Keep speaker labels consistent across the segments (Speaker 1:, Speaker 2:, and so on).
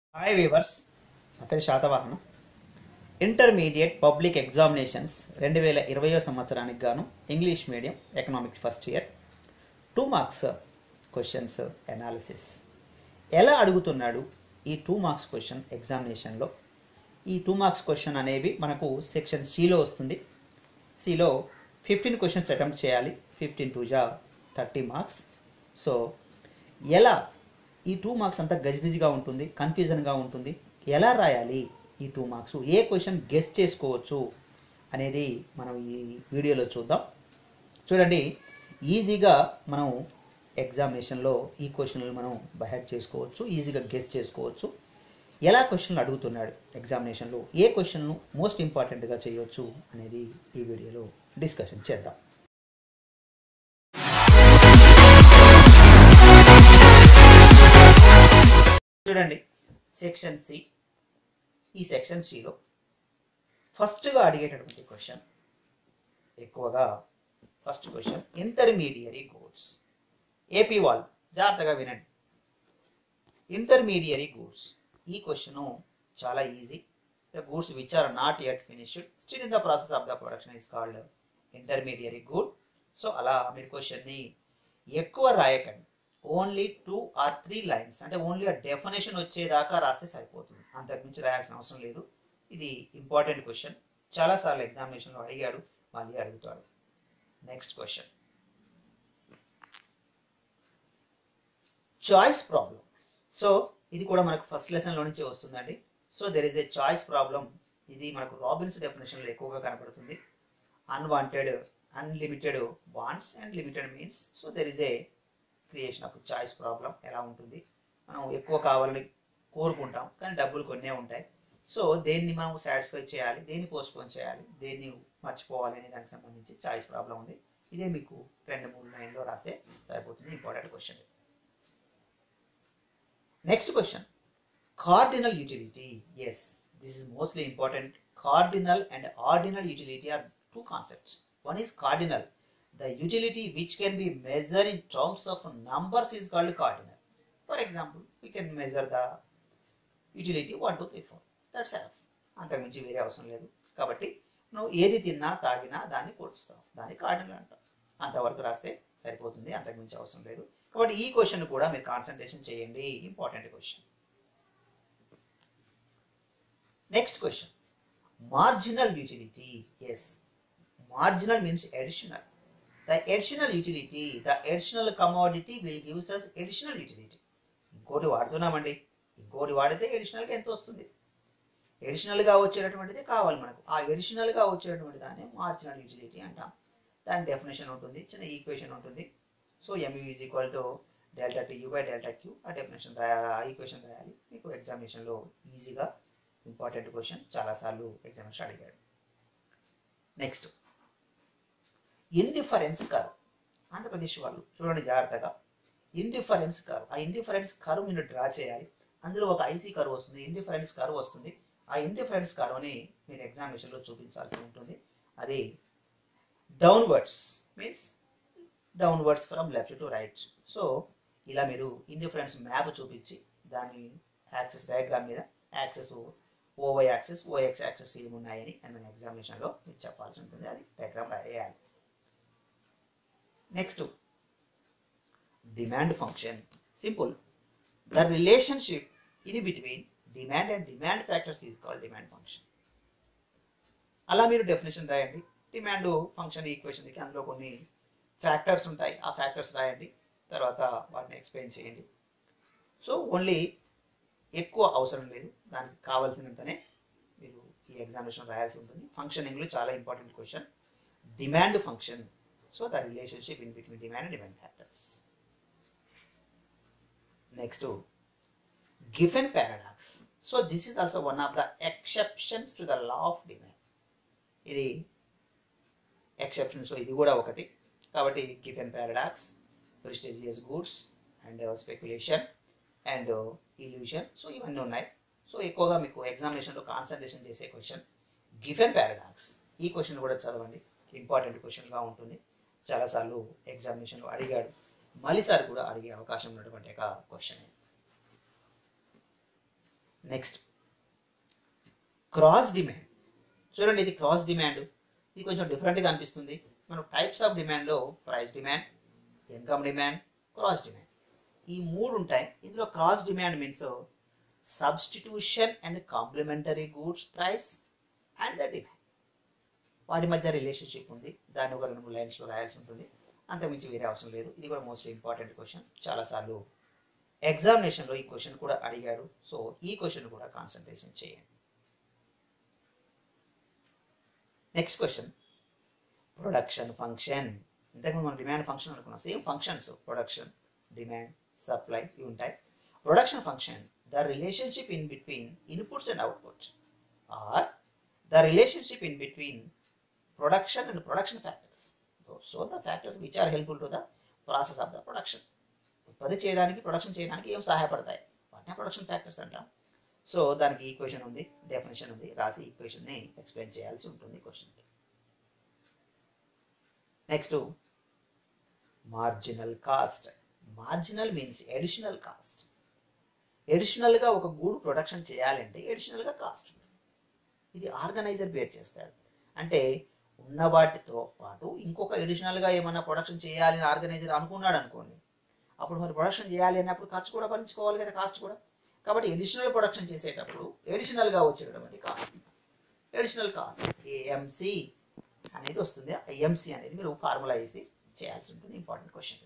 Speaker 1: Hi weavers అక్కడి శాతవాహనం intermediate public examinations రెండు వేల ఇరవయో సంవత్సరానికి గాను English medium economics first year two marks questions analysis ఎలా అడుగుతున్నాడు ఈ టూ మార్క్స్ క్వశ్చన్ ఎగ్జామినేషన్లో ఈ టూ మార్క్స్ క్వశ్చన్ అనేవి మనకు సెక్షన్ సిలో వస్తుంది సిలో ఫిఫ్టీన్ క్వశ్చన్స్ అటెంప్ట్ చేయాలి ఫిఫ్టీన్ టూ జా థర్టీ మార్క్స్ సో ఎలా ఈ టూ మార్క్స్ అంతా గజిబిజిగా ఉంటుంది కన్ఫ్యూజన్గా ఉంటుంది ఎలా రాయాలి ఈ టూ మార్క్స్ ఏ క్వశ్చన్ గెస్ట్ చేసుకోవచ్చు అనేది మనం ఈ వీడియోలో చూద్దాం చూడండి ఈజీగా మనం ఎగ్జామినేషన్లో ఈ క్వశ్చన్లు మనం బైహెడ్ చేసుకోవచ్చు ఈజీగా గెస్ట్ చేసుకోవచ్చు ఎలా క్వశ్చన్లు అడుగుతున్నాడు ఎగ్జామినేషన్లో ఏ క్వశ్చన్ను మోస్ట్ ఇంపార్టెంట్గా చేయొచ్చు అనేది ఈ వీడియోలో డిస్కషన్ చేద్దాం చూడండి సెక్షన్ సి ఈ సెక్షన్ సిలో ఫస్ట్గా అడిగేటటువంటి క్వశ్చన్ ఎక్కువగా first question intermediary goods AP వాళ్ళు జాగ్రత్తగా వినండి ఇంటర్మీడియరీ గూడ్స్ ఈ క్వశ్చన్ చాలా easy the goods which are not yet finished still in the process of the production is called intermediary good so అలా మీరు క్వశ్చన్ని ఎక్కువ రాయకండి only two or three lines అంటే ఓన్లీ ఆ డెఫినేషన్ వచ్చేదాకా రాస్తే సరిపోతుంది అంతకుమించి రాయాల్సిన అవసరం లేదు ఇది ఇంపార్టెంట్ క్వశ్చన్ చాలాసార్లు ఎగ్జామినేషన్లో అడిగాడు మళ్ళీ అడుగుతాడు next question choice problem so ఇది కూడా మనకు ఫస్ట్ లెసన్లో నుంచి వస్తుందండి so there is a choice problem ఇది మనకు రాబిన్స్ డెఫినేషన్లో ఎక్కువగా కనపడుతుంది unwanted unlimited wants and limited means so there is a creation of choice problem ఎలా ఉంటుంది మనం ఎక్కువ కావాలని కోరుకుంటాం కానీ డబ్బులు కొన్నే ఉంటాయి సో దేన్ని మనం సాటిస్ఫై చేయాలి దేన్ని పోస్ట్పోన్ చేయాలి దేన్ని మర్చిపోవాలి అనే దానికి సంబంధించి చాయిస్ ప్రాబ్లం ఉంది ఇదే మీకు రెండు మూడు లైన్లో రాస్తే సరిపోతుంది important question next question cardinal utility yes this is mostly important cardinal and ordinal utility are two concepts one is cardinal the utility which can be measured in terms of numbers is called cardinal. For example, we can measure the utility 1, 2, 3, 4. That's enough. అంతకుమించి వేరే అవసరం లేదు కాబట్టి నువ్వు ఏది తిన్నా తాగినా దాన్ని కూర్చుతావు దాన్ని కార్డినల్ అంటాం అంతవరకు రాస్తే సరిపోతుంది అంతకుమించి అవసరం లేదు కాబట్టి ఈ క్వశ్చన్ కూడా మీరు కాన్సన్ట్రేషన్ చేయండి important question next question marginal utility yes marginal means additional the additional utility the additional commodity will gives us additional utility ఇంకోటి వాడుతున్నామండి ఇంకోటి వాడితే అడిషనల్గా ఎంత వస్తుంది అడిషనల్గా వచ్చేటటువంటిది కావాలి మనకు ఆ అడిషనల్గా వచ్చేటటువంటి దాన్ని మార్జినల్ యూటిలిటీ అంటాం దాని డెఫినేషన్ ఉంటుంది చిన్న ఈక్వేషన్ ఉంటుంది so MU is equal to delta TU by delta Q ఆ డెఫినేషన్ రాయాలి ఆ ఈక్వేషన్ రాయాలి మీకు ఎగ్జామినేషన్లో ఈజీగా ఇంపార్టెంట్ క్వశ్చన్ చాలాసార్లు ఎగ్జామినేషన్ అడిగాడు నెక్స్ట్ ఇండిఫరెన్స్ కర్వ్ ఆంధ్రప్రదేశ్ వాళ్ళు చూడండి జాగ్రత్తగా ఇండిఫరెన్స్ కర్వ్ ఆ ఇండిఫరెన్స్ కర్వ్ మీరు డ్రా చేయాలి అందులో ఒక ఐసీ కర్వ్ వస్తుంది ఇండిఫరెన్స్ కర్వ్ వస్తుంది ఆ ఇండిఫరెన్స్ కర్వ్ని మీరు ఎగ్జామినేషన్లో చూపించాల్సి ఉంటుంది అది downwards means downwards from left to right so ఇలా మీరు ఇండిఫరెన్స్ మ్యాప్ చూపించి దాన్ని యాక్సెస్ డయాగ్రామ్ మీద axes OY axes OX axes ఏమున్నాయని అని మన ఎగ్జామినేషన్లో మీరు చెప్పాల్సి ఉంటుంది అది డయాగ్రామ్ వేయాలి next demand function simple the relationship in between demand and demand factors is called demand function అలా మీరు డెఫినేషన్ రాయండి డిమాండ్ ఫంక్షన్ ఈక్వేషన్కి అందులో కొన్ని ఫ్యాక్టర్స్ ఉంటాయి ఆ ఫ్యాక్టర్స్ రాయండి తర్వాత వాటిని ఎక్స్ప్లెయిన్ చేయండి సో ఓన్లీ ఎక్కువ అవసరం లేదు దానికి కావాల్సినంతనే మీరు ఈ ఎగ్జామినేషన్ రాయాల్సి ఉంటుంది ఫంక్షనింగ్లో చాలా important question demand function So the relationship in between demand and demand factors. Next to Giffen paradox. So this is also one of the exceptions to the law of demand. ఇది exceptions ఇది కూడా ఒకటి కాబట్టి Giffen paradox prestigious goods and speculation and illusion so ఇవన్నీ ఉన్నాయి so ఎక్కువగా మీకు ఎగ్జామినేషన్లో కాన్సన్ట్రేషన్ చేసే క్వశ్చన్ గిఫెన్ పారాడాక్స్ ఈ క్వశ్చన్ కూడా చదవండి ఇంపార్టెంట్ క్వశ్చన్గా ఉంటుంది చాలాసార్లు ఎగ్జామినేషన్లో అడిగాడు మళ్ళీసారి కూడా అడిగే అవకాశం ఉన్నటువంటి ఒక క్వశ్చన్ నెక్స్ట్ క్రాస్ డిమాండ్ చూడండి ఇది క్రాస్ డిమాండ్ ఇది కొంచెం డిఫరెంట్గా అనిపిస్తుంది మనం టైప్స్ ఆఫ్ డిమాండ్లో price demand income demand cross demand ఈ మూడు ఉంటాయి ఇందులో cross demand means substitution and complementary goods price and the demand వాటి మధ్య రిలేషన్షిప్ ఉంది దాన్ని ఒక రెండు మూడు లైన్స్లో రాయాల్సి ఉంటుంది అంతకుమించి వేరే అవసరం లేదు ఇది కూడా మోస్ట్ ఇంపార్టెంట్ క్వశ్చన్ చాలాసార్లు ఎగ్జామినేషన్లో ఈ క్వశ్చన్ కూడా అడిగాడు సో ఈ క్వశ్చన్ కూడా కాన్సన్ట్రేషన్ చేయండి నెక్స్ట్ క్వశ్చన్ ప్రొడక్షన్ ఫంక్షన్ ఇంతకుముందు మనం డిమాండ్ ఫంక్షన్ అనుకున్నాం same functions production demand supply ఇవి ఉంటాయి production function the relationship in between inputs and outputs or the relationship in between production and production factors so the factors which are helpful to the process of the production ఉత్పత్తి చేయడానికి production చేయడానికి ఏం సహాయపడతాయి వాటిని production factors అంటాం so దానికి equation ఉంది definition ఉంది రాసి ఈక్వేషన్ని ఎక్స్ప్లెయిన్ చేయాల్సి ఉంటుంది question next marginal cost marginal means additional cost ఎడిషనల్గా ఒక గూడు ప్రొడక్షన్ చేయాలంటే ఎడిషనల్గా కాస్ట్ ఉంటుంది ఇది ఆర్గనైజర్ బేర్ చేస్తాడు అంటే ఉన్న వాటితో పాటు ఇంకొక ఎడిషనల్గా ఏమైనా ప్రొడక్షన్ చేయాలని ఆర్గనైజర్ అనుకున్నాడు అనుకోండి అప్పుడు మరి ప్రొడక్షన్ చేయాలి అన్నప్పుడు ఖర్చు కూడా భరించుకోవాలి కదా కాస్ట్ కూడా కాబట్టి ఎడిషనల్ ప్రొడక్షన్ చేసేటప్పుడు ఎడిషనల్గా వచ్చేటటువంటి కాస్ట్ ఎడిషనల్ కాస్ట్ ఏఎంసి అనేది వస్తుంది ఐఎంసి అనేది మీరు ఫార్ములా వేసి చేయాల్సి ఉంటుంది important question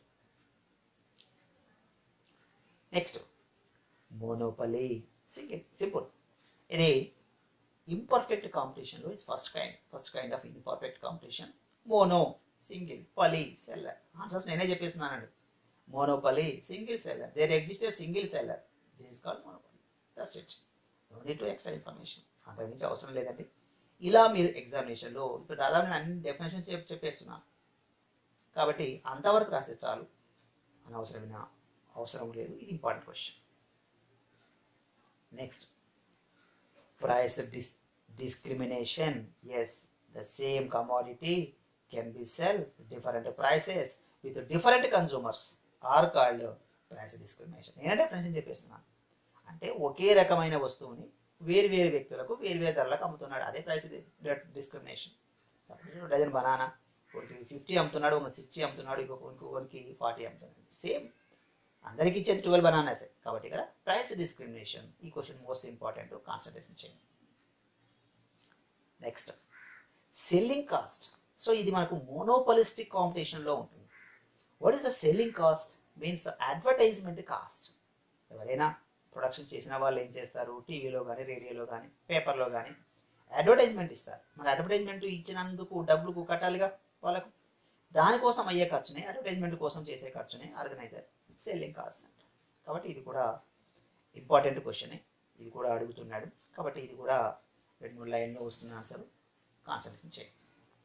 Speaker 1: next monopoly single simple ఇది ఇంపర్ఫెక్ట్ కాంపిటీషన్లో is first kind first kind of imperfect competition mono single poly seller answers నేనే చెప్పేస్తున్నానండి monopoly single seller there exist single seller this is called monopoly that's it no need to extra information అంతకుమించి అవసరం లేదండి ఇలా మీరు ఎగ్జామినేషన్లో ఇప్పుడు దాదాపు నేను అన్ని డెఫినేషన్ చెప్పి చెప్పేస్తున్నాను కాబట్టి అంతవరకు రాస్తే చాలు అనవసరమైన అవసరం లేదు ఇది important question next price dis- discrimination yes the same commodity can be sell different prices with different consumers are called price discrimination నేనే డెఫినేషన్ చెప్పేస్తున్నాను అంటే ఒకే రకమైన వస్తువుని వేరు వేరు వ్యక్తులకు వేరు వేరు ధరలకు అమ్ముతున్నాడు అదే price discrimination suppose dozen banana ఒకరికి ఫిఫ్టీ అమ్ముతున్నాడు ఒక సిక్స్టీ అమ్ముతున్నాడు ఇంకొక ఇంకొకరికి ఫార్టీ అమ్ముతున్నాడు సేమ్ అందరికి ఇచ్చేది ట్వెల్వ్ బనానాసే కాబట్టి ఇక్కడ ప్రైస్ డిస్క్రిమినేషన్ ఈ క్వశ్చన్ మోస్ట్ ఇంపార్టెంట్ కాన్సన్ట్రేషన్ చేయండి నెక్స్ట్ సెల్లింగ్ కాస్ట్ సో ఇది మనకు మోనోపలిస్టిక్ కాంపిటీషన్లో ఉంటుంది what is the selling cost means advertisement cost ఎవరైనా ప్రొడక్షన్ చేసిన వాళ్ళు ఏం చేస్తారు టీవీలో కానీ రేడియోలో కానీ పేపర్లో కానీ అడ్వర్టైజ్మెంట్ ఇస్తారు మరి అడ్వర్టైజ్మెంట్ ఇచ్చినందుకు డబ్బులకు కట్టాలిగా వాళ్ళకు దానికోసం అయ్యే ఖర్చునే అడ్వర్టైజ్మెంట్ కోసం చేసే ఖర్చునే ఆర్గనైజర్ సెల్లింగ్ కాస్ట్ అంటారు కాబట్టి ఇది కూడా ఇంపార్టెంట్ క్వశ్చనే ఇది కూడా అడుగుతున్నాడు కాబట్టి ఇది కూడా రెండు మూడు లైన్లో వస్తున్న ఆన్సర్ కాన్సన్ట్రేషన్ చేయండి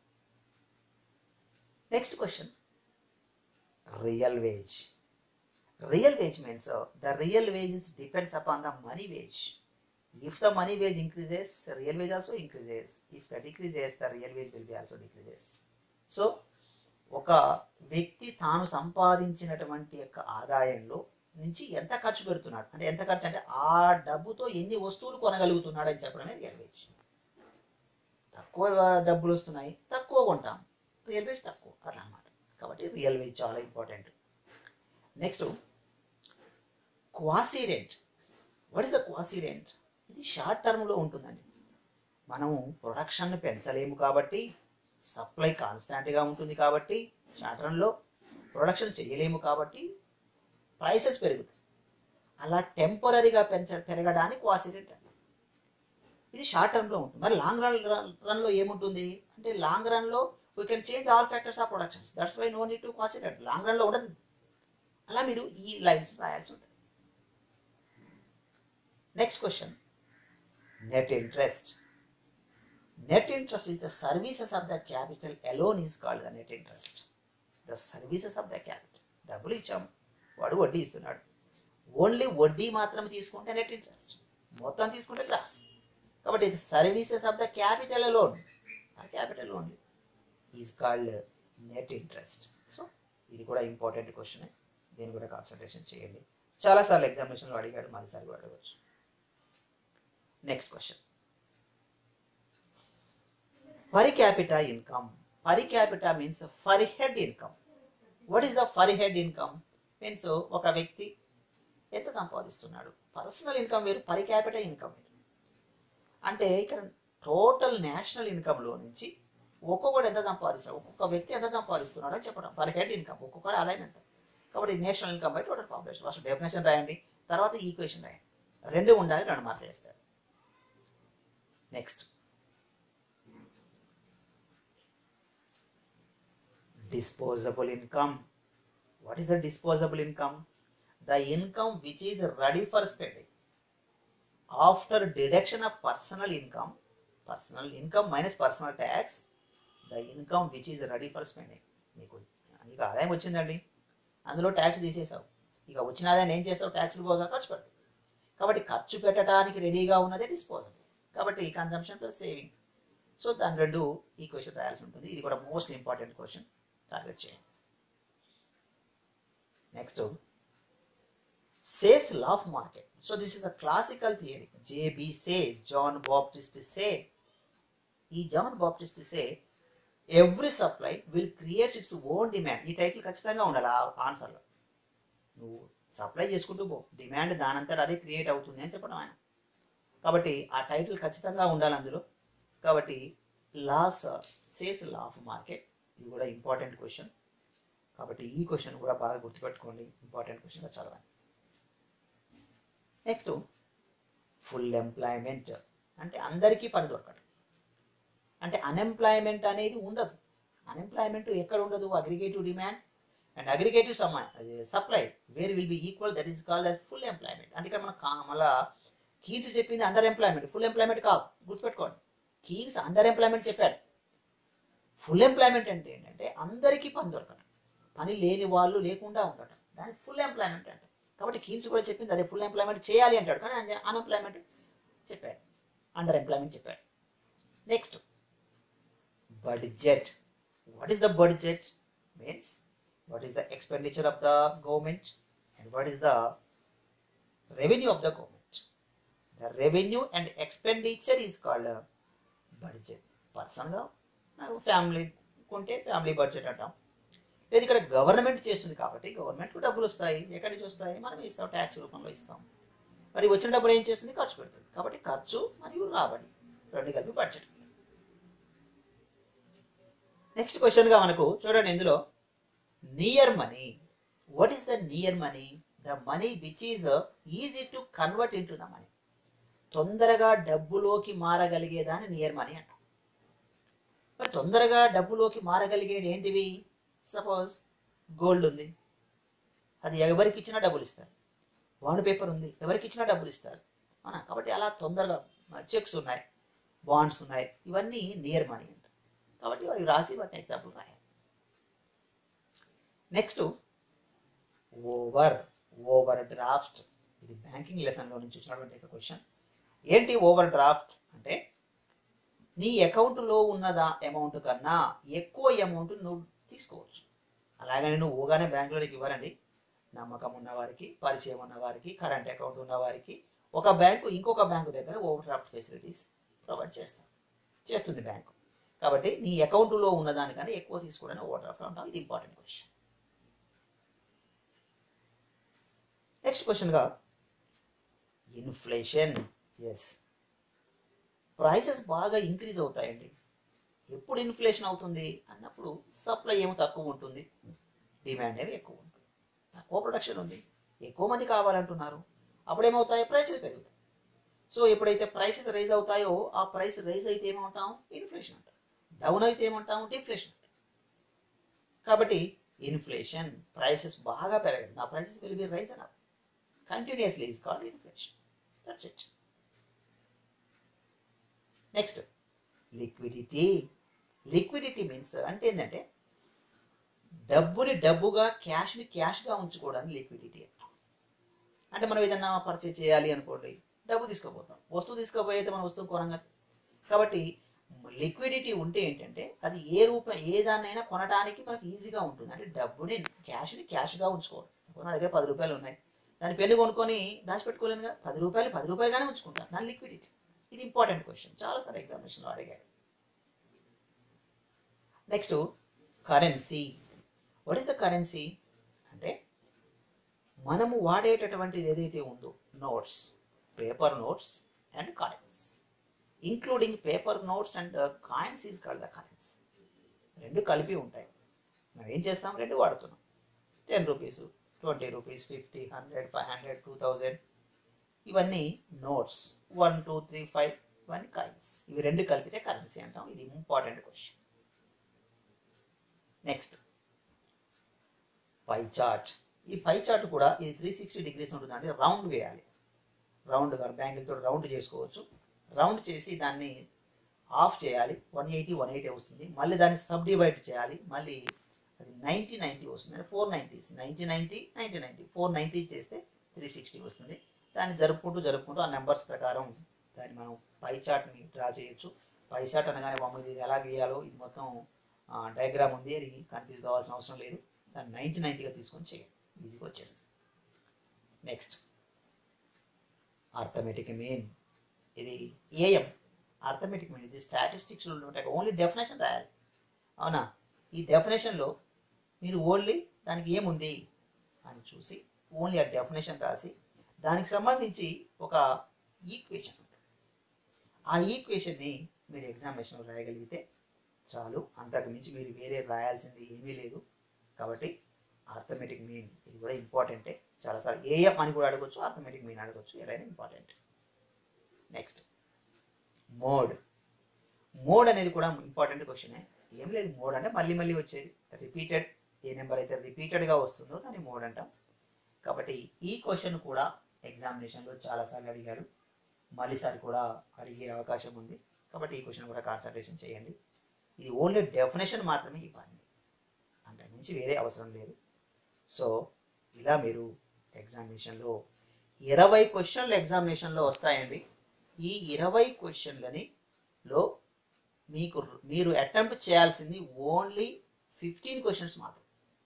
Speaker 1: next question real wage real wage means the real wages depends upon the money wage if the money wage increases real wage also increases if the decreases the real wage will be also decreases so ఒక వ్యక్తి తాను సంపాదించినటువంటి యొక్క ఆదాయంలో నుంచి ఎంత ఖర్చు పెడుతున్నాడు అంటే ఎంత ఖర్చు అంటే ఆ డబ్బుతో ఎన్ని వస్తువులు కొనగలుగుతున్నాడు అని చెప్పడమే రియల్ వేజ్ తక్కువ డబ్బులు వస్తున్నాయి తక్కువ కొంటాం రియల్ వేజ్ తక్కువ అట్లా అనమాట కాబట్టి రియల్ వేజ్ చాలా important next quasi rent what is the quasi rent ఇది షార్ట్ టర్మ్లో ఉంటుందండి మనము ప్రొడక్షన్ పెంచలేము కాబట్టి సప్లై కాన్స్టాంట్గా ఉంటుంది కాబట్టి షార్ట్ రన్లో ప్రొడక్షన్ చేయలేము కాబట్టి ప్రైసెస్ పెరుగుతాయి అలా టెంపరీగా పెంచ పెరగడానికి క్వాసీ రేట్ అండి ఇది షార్ట్ టర్మ్లో ఉంటుంది మరి లాంగ్ రన్ రన్లో ఏముంటుంది అంటే లాంగ్ రన్లో we can change all factors of productions that's why no need to quasi rate long రన్లో ఉండదు అలా మీరు ఈ లైన్స్ రాయాల్సి ఉంటుంది next question net interest net interest is the services of the capital alone is called the net interest the services of the capital డబ్బులు ఇచ్చాము వాడు వడ్డీ ఇస్తున్నాడు ఓన్లీ వడ్డీ మాత్రమే తీసుకుంటే నెట్ ఇంట్రెస్ట్ మొత్తం తీసుకుంటే క్లాస్ కాబట్టి ఇది services of the capital loan ఆ capital only is called net interest so ఇది కూడా ఇంపార్టెంట్ క్వశ్చన్ దీన్ని కూడా కాన్సన్ట్రేషన్ చేయండి చాలాసార్లు ఎగ్జామినేషన్లో అడిగాడు మరోసారి కూడా అడగవచ్చు next question per capita income per capita means per head income what is the per head income means ఒక వ్యక్తి ఎంత సంపాదిస్తున్నాడు పర్సనల్ ఇన్కమ్ వేరు పర్ క్యాపిటల్ ఇన్కమ్ వేరు అంటే ఇక్కడ టోటల్ నేషనల్ ఇన్కమ్లో నుంచి ఒక్కొక్కడు ఎంత సంపాదిస్తాడు ఒక్కొక్క వ్యక్తి ఎంత సంపాదిస్తున్నాడో చెప్పడం పర్ హెడ్ ఇన్కమ్ ఒక్కొక్కటి ఆదాయం ఎంత కాబట్టి national income by total population first definition రాయండి తర్వాత ఈక్వేషన్ రాయండి రెండు ఉండాలి రెండు మార్కులు వేస్తారు next disposable income what is the disposable income the income which is ready for spending after deduction of personal income personal income minus personal tax the income which is ready for spending మీకు నీకు ఆదాయం వచ్చిందండి అందులో tax తీసేసావు ఇక వచ్చిన ఆదాయం ఏం చేస్తావు ట్యాక్స్లు పోగా ఖర్చు పెడతావు కాబట్టి ఖర్చు పెట్టడానికి రెడీగా ఉన్నదే డిస్పోజబుల్ కాబట్టి కన్జంప్షన్ ప్లస్ సేవింగ్ సో దాని రెండు ఈక్వేషన్ రాయాల్సి ఉంటుంది ఇది కూడా మోస్ట్ ఇంపార్టెంట్ క్వశ్చన్ టార్గెట్ చేయండి next Say's law of market so this is the classical theory JB Say John Baptiste Say ఈ John Baptiste Say every supply will creates its own demand ఈ title ఖచ్చితంగా ఉండాలి ఆ ఆన్సర్లో నువ్వు supply చేసుకుంటూ పో demand దానంతట అదే క్రియేట్ అవుతుంది అని చెప్పడం ఆయన కాబట్టి ఆ టైటిల్ ఖచ్చితంగా ఉండాలి అందులో కాబట్టి laws Say's law of market ఇది కూడా ఇంపార్టెంట్ క్వశ్చన్ కాబట్టి ఈ క్వశ్చన్ కూడా బాగా గుర్తుపెట్టుకోండి ఇంపార్టెంట్ క్వశ్చన్గా చదవండి నెక్స్ట్ ఫుల్ ఎంప్లాయ్మెంట్ అంటే అందరికీ పని దొరకడం అంటే అన్ఎంప్లాయ్మెంట్ అనేది ఉండదు అన్ఎంప్లాయ్మెంట్ ఎక్కడ ఉండదు అగ్రిగేటివ్ డిమాండ్ అండ్ అగ్రిగేటివ్ సమ్మా అది supply where will be equal that is called that full employment అంటే ఇక్కడ మన మళ్ళా కీన్స్ చెప్పింది అండర్ ఎంప్లాయ్మెంట్ ఫుల్ ఎంప్లాయ్మెంట్ కాదు గుర్తుపెట్టుకోండి కీన్స్ అండర్ ఎంప్లాయ్మెంట్ చెప్పాడు ఫుల్ ఎంప్లాయ్మెంట్ అంటే ఏంటంటే అందరికీ పని దొరకడం పని లేని వాళ్ళు లేకుండా ఉండటం దాన్ని ఫుల్ ఎంప్లాయ్మెంట్ అంటారు కాబట్టి కీన్స్ కూడా చెప్పింది అదే ఫుల్ ఎంప్లాయ్మెంట్ చేయాలి అంటాడు కానీ అన్ఎంప్లాయ్మెంట్ చెప్పాడు అండర్ ఎంప్లాయ్మెంట్ చెప్పాడు next budget what is the budget means what is the expenditure of the government and what is the revenue of the government the revenue and expenditure is called budget పర్సన్గా నాకు family కొంటే family budget అంటాం లేదు ఇక్కడ government చేస్తుంది కాబట్టి గవర్నమెంట్కు డబ్బులు వస్తాయి ఎక్కడి నుంచి వస్తాయి మనం ఇస్తాం ట్యాక్స్ రూపంలో ఇస్తాం మరి వచ్చిన డబ్బులు ఏం చేస్తుంది ఖర్చు పెడుతుంది కాబట్టి ఖర్చు మరియు రాబడి రెండు కలిపి బడ్జెట్ నెక్స్ట్ క్వశ్చన్గా మనకు చూడండి ఇందులో near money what is the near money the money which is easy to convert in to the money తొందరగా డబ్బులోకి మారగలిగేదాన్ని నియర్ మనీ అంటాం మరి తొందరగా డబ్బులోకి మారగలిగేది ఏంటివి సపోజ్ గోల్డ్ ఉంది అది ఎవరికి ఇచ్చినా డబ్బులు ఇస్తారు బాండ్ పేపర్ ఉంది ఎవరికి ఇచ్చినా డబ్బులు ఇస్తారు అవునా కాబట్టి అలా తొందరగా చెక్స్ ఉన్నాయి బాండ్స్ ఉన్నాయి ఇవన్నీ నియర్ మనీ అంట కాబట్టి అవి రాసి వాటిని ఎగ్జాంపుల్ రాయాలి నెక్స్ట్ ఓవర్ ఓవర్ డ్రాఫ్ట్ ఇది బ్యాంకింగ్ లెసన్లో నుంచి వచ్చినటువంటి క్వశ్చన్ ఏంటి ఓవర్ డ్రాఫ్ట్ అంటే నీ అకౌంట్లో ఉన్నదా అమౌంట్ కన్నా ఎక్కువ అమౌంట్ నువ్వు తీసుకోవచ్చు అలాగని నువ్వు ఊగానే బ్యాంకులోకి ఇవ్వరండి నమ్మకం ఉన్న వారికి పరిచయం ఉన్న వారికి కరెంట్ అకౌంట్ ఉన్న వారికి ఒక బ్యాంకు ఇంకొక బ్యాంకు దగ్గర ఓవర్ డ్రాఫ్ట్ ఫెసిలిటీస్ ప్రొవైడ్ చేస్తాం చేస్తుంది బ్యాంకు కాబట్టి నీ అకౌంట్లో ఉన్నదానికన్నా ఎక్కువ తీసుకోవడానికి ఓవర్ డ్రాఫ్ట్ అంటాం ఇది ఇంపార్టెంట్ క్వశ్చన్ నెక్స్ట్ క్వశ్చన్గా ఇన్ఫ్లేషన్ ఎస్ ప్రైసెస్ బాగా ఇంక్రీజ్ అవుతాయండి ఎప్పుడు ఇన్ఫ్లేషన్ అవుతుంది అన్నప్పుడు సప్లై ఏమో తక్కువ ఉంటుంది డిమాండ్ ఏమి ఎక్కువ ఉంటుంది తక్కువ ప్రొడక్షన్ ఉంది ఎక్కువ మంది కావాలంటున్నారు అప్పుడు ఏమవుతాయి ప్రైసెస్ పెరుగుతాయి సో ఎప్పుడైతే ప్రైసెస్ రైజ్ అవుతాయో ఆ ప్రైస్ రైజ్ అయితే ఏమంటాం ఇన్ఫ్లేషన్ అంటాం డౌన్ అయితే ఏమంటాం డిఫ్లేషన్ అంటాం కాబట్టి ఇన్ఫ్లేషన్ ప్రైసెస్ బాగా పెరగడం ఆ prices will be rise and continuously is called inflation that's it next liquidity liquidity means అంటే ఏంటంటే డబ్బుని డబ్బుగా క్యాష్ని క్యాష్గా ఉంచుకోవడానికి లిక్విడిటీ అంటే మనం ఏదన్నా పర్చేజ్ చేయాలి అనుకోండి డబ్బు తీసుకుపోతాం వస్తువు తీసుకుపోయితే మనం వస్తువు కొనం కదా కాబట్టి లిక్విడిటీ ఉంటే ఏంటంటే అది ఏ రూపం ఏ దాన్నైనా కొనడానికి మనకి ఈజీగా ఉంటుంది అంటే డబ్బుని క్యాష్ని క్యాష్గా ఉంచుకోవడం ఇప్పుడు నా దగ్గర పది రూపాయలు ఉన్నాయి దాని పెన్ను కొనుక్కొని దాచిపెట్టుకోలేనుగా పది రూపాయలు పది రూపాయలుగానే ఉంచుకుంటాను దాని లిక్విడిటీ ఇది ఇంపార్టెంట్ క్వశ్చన్ చాలాసార్లు ఎగ్జామినేషన్లో అడిగాడు next currency what is the currency అంటే మనము వాడేటటువంటిది ఏదైతే ఉందో notes paper notes and coins including paper notes and coins is called the coins రెండు కలిపి ఉంటాయి మనం ఏం చేస్తాం రెండు వాడుతున్నాం ten rupees twenty rupees fifty hundred five hundred two thousand ఇవన్నీ notes one two three five ఇవన్నీ కాయిన్స్ ఇవి రెండు కలిపితే కరెన్సీ అంటాం ఇది important question next pie chart ఈ పై చార్ట్ కూడా ఇది త్రీ సిక్స్టీ డిగ్రీస్ ఉంటుంది అంటే రౌండ్ వేయాలి రౌండ్ కాదు బ్యాంగిల్తో రౌండ్ చేసుకోవచ్చు రౌండ్ చేసి దాన్ని ఆఫ్ చేయాలి వన్ ఎయిటీ వన్ ఎయిటీ వస్తుంది మళ్ళీ దాన్ని సబ్ డివైడ్ చేయాలి మళ్ళీ అది నైంటీ నైంటీ వస్తుంది అంటే four nineties ninety ninety ninety ninety four ninety చేస్తే త్రీ సిక్స్టీ వస్తుంది దాన్ని జరుపుకుంటూ జరుపుకుంటూ ఆ నెంబర్స్ ప్రకారం దాన్ని మనం పై చార్ట్ని డ్రా చేయొచ్చు పై చార్ట్ అనగానే బామ్మ ఇది ఎలా గీయాలో ఇది మొత్తం డయాగ్రామ్ ఉంది అది కన్ఫ్యూజ్ కావాల్సిన అవసరం లేదు దాన్ని నైంటీ నైంటీగా తీసుకొని చేయండి ఈజీగా వచ్చేస్తుంది నెక్స్ట్ అర్థమెటిక్ మీన్ ఇది ఏఎం అర్థమెటిక్ మీన్ ఇది స్టాటిస్టిక్స్లో ఉంటాయి ఓన్లీ డెఫినేషన్ రాయాలి అవునా ఈ డెఫినేషన్లో మీరు ఓన్లీ దానికి ఏముంది అని చూసి ఓన్లీ ఆ డెఫినేషన్ రాసి దానికి సంబంధించి ఒక ఈక్వేషన్ ఉంటుంది ఆ ఈక్వేషన్ని మీరు ఎగ్జామినేషన్లో రాయగలిగితే చాలు అంతకు మించి మీరు వేరే రాయాల్సింది ఏమీ లేదు కాబట్టి అర్థమెటిక్ మీన్ ఇది కూడా ఇంపార్టెంటే చాలాసార్లు ఏఎం అని కూడా అడగొచ్చు అర్థమెటిక్ మీన్ అడగొచ్చు ఎలా ఇంపార్టెంట్ నెక్స్ట్ మోడ్ మోడ్ అనేది కూడా ఇంపార్టెంట్ క్వశ్చనే ఏం లేదు మోడ్ అంటే మళ్ళీ మళ్ళీ వచ్చేది రిపీటెడ్ ఏ నెంబర్ అయితే రిపీటెడ్గా వస్తుందో దాన్ని మోడ్ అంటాం కాబట్టి ఈ క్వశ్చన్ కూడా ఎగ్జామినేషన్లో చాలాసార్లు అడిగాడు మళ్ళీసారి కూడా అడిగే అవకాశం ఉంది కాబట్టి ఈ క్వశ్చన్ కూడా కాన్సన్ట్రేషన్ చేయండి ఇది ఓన్లీ డెఫినేషన్ మాత్రమే ఇవ్వాలి అంతకుమించి వేరే అవసరం లేదు సో ఇలా మీరు ఎగ్జామినేషన్లో ఇరవై క్వశ్చన్లు ఎగ్జామినేషన్లో వస్తాయండి ఈ ఇరవై క్వశ్చన్లని లో మీకు మీరు అటెంప్ట్ చేయాల్సింది ఓన్లీ ఫిఫ్టీన్ క్వశ్చన్స్ మాత్రం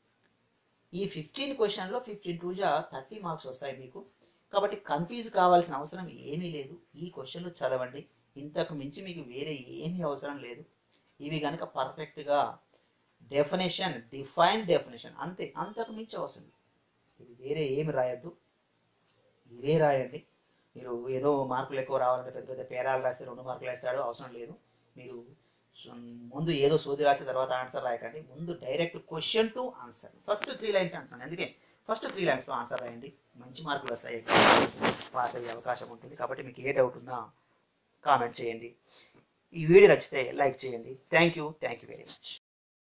Speaker 1: ఈ ఫిఫ్టీన్ క్వశ్చన్లో ఫిఫ్టీన్ టూ జా థర్టీ మార్క్స్ వస్తాయి మీకు కాబట్టి కన్ఫ్యూజ్ కావాల్సిన అవసరం ఏమీ లేదు ఈ క్వశ్చన్లు చదవండి ఇంతకు మించి మీకు వేరే ఏమీ అవసరం లేదు ఇవి కనుక పర్ఫెక్ట్గా డెఫినేషన్ డిఫైన్ డెఫినేషన్ అంతే అంతకు మించి అవసరం లేదు. ఇది వేరే ఏమి రాయొద్దు ఇవే రాయండి మీరు ఏదో మార్కులు ఎక్కువ రావాలంటే పెద్ద పెద్ద పేరాలు రాస్తే రెండు మార్కులు వేస్తాడు అవసరం లేదు మీరు సొ- ముందు ఏదో సోది రాసిన తర్వాత ఆన్సర్ రాయకండి ముందు direct question to answer first three lines అంటున్నాను అందుకే ఫస్ట్ త్రీ లైన్స్లో ఆన్సర్ రాయండి మంచి మార్కులు వస్తాయి పాస్ అయ్యే అవకాశం ఉంటుంది కాబట్టి మీకు ఏ డౌట్ ఉన్నా కామెంట్ చేయండి ఈ వీడియో నచ్చితే లైక్ చేయండి thank you thank you very much